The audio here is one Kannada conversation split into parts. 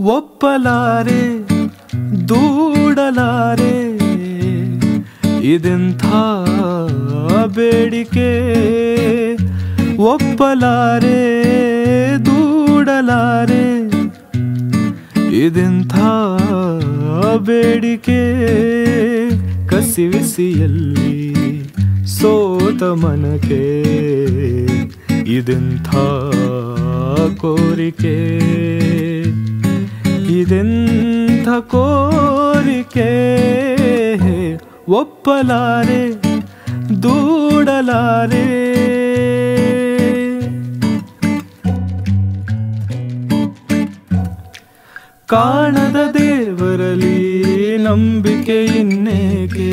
ಒಪ್ಪಲಾರೆ ದೂಡಲಾರೆ ಇದೆಂಥ ಬೇಡಿಕೆ ಒಪ್ಪಲಾರೆ ದೂಡಲಾರೆ ಇದೆಂಥ ಬೇಡಿಕೆ ಕಸಿವಿಸಿಯಲ್ಲಿ ಸೋತ ಮನಕೆ ಇದೆಂಥ ಕೋರಿಕೆ ಇದೆಂಥ ಕೋರಿಕೆ ಒಪ್ಪಲಾರೆ ದೂಡಲಾರೆ ಕಾಣದ ದೇವರಲ್ಲಿ ನಂಬಿಕೆ ಇನ್ನೇಕೆ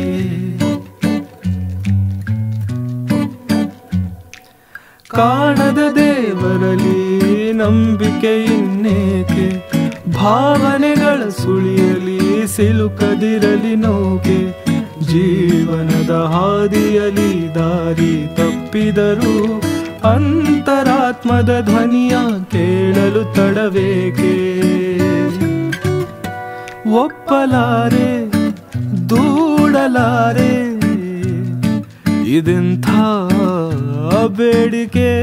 ಕಾಣದ ದೇವರಲ್ಲಿ ನಂಬಿಕೆ ಇನ್ನೇಕೆ ಭಾವನೆಗಳ ಸುಳಿಯಲಿ ಸಿಲುಕದಿರಲಿ ನೌಕೆ ಜೀವನದ ಹಾದಿಯಲಿ ದಾರಿ ತಪ್ಪಿದರು ಅಂತರಾತ್ಮದ ಧ್ವನಿಯ ಕೇಳಲು ತಡವೇಕೆ ಒಪ್ಪಲಾರೆ ದೂಡಲಾರೆ ಇದೆಂಥ ಬೇಡಿಕೆ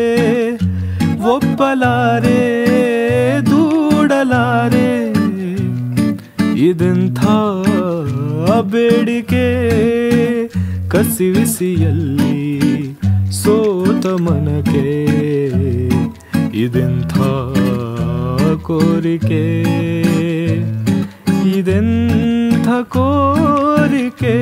ಒಪ್ಪಲಾರೆ ದೂಡಲಾರೆ ಇದೆಂಥ ಬೇಡಿಕೆ ಕಸಿವಿಸಿಯಲ್ಲಿ ಸೋತ ಮನಕೆ ಇದೆಂಥ ಕೋರಿಕೆ ಇದೆಂಥ ಕೋರಿಕೆ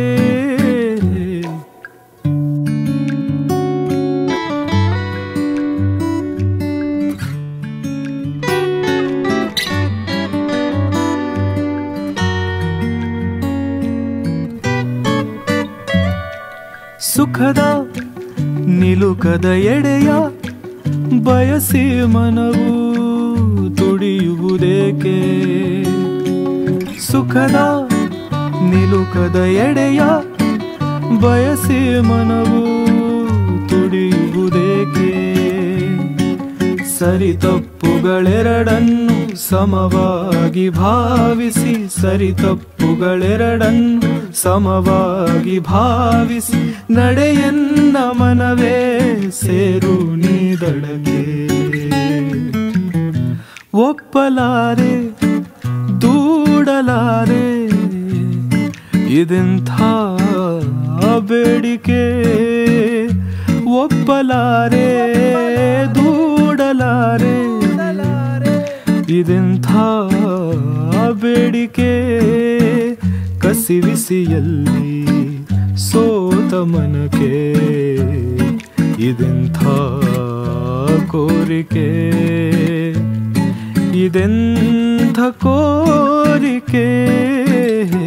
ಸುಖದ ನಿಲುಕದ ಎಡೆಯ ಬಯಸಿ ಮನವು ತುಡಿಯುವುದೇಕೆ ಸುಖದ ನಿಲುಕದ ಎಡೆಯ ಬಯಸಿ ಮನವು ತುಡಿಯುವುದೇಕೆ ಸರಿ ತಪ್ಪುಗಳೆರಡನ್ನು ಸಮವಾಗಿ ಭಾವಿಸಿ ಸರಿ ತಪ್ಪುಗಳೆರಡನ್ನು ಸಮವಾಗಿ ಭಾವಿಸಿ ನಡೆಯನ್ನ ಮನವೇ ಸೇರು ನೀದಡಗೆ ಒಪ್ಪಲಾರೆ ದೂಡಲಾರೆ ಇದೆಂಥ ಬೇಡಿಕೆ ಒಪ್ಪಲಾರೆ ದೂಡಲಾರೆ ಇದೆಂಥ ಬೇಡಿಕೆ ಕಸಿವಿಸಿಯಲ್ಲಿ ಸೋತ ಮನಕೆ ಇದೆಂಥ ಕೋರಿಕೆ ಇದೆಂಥ ಕೋರಿಕೆ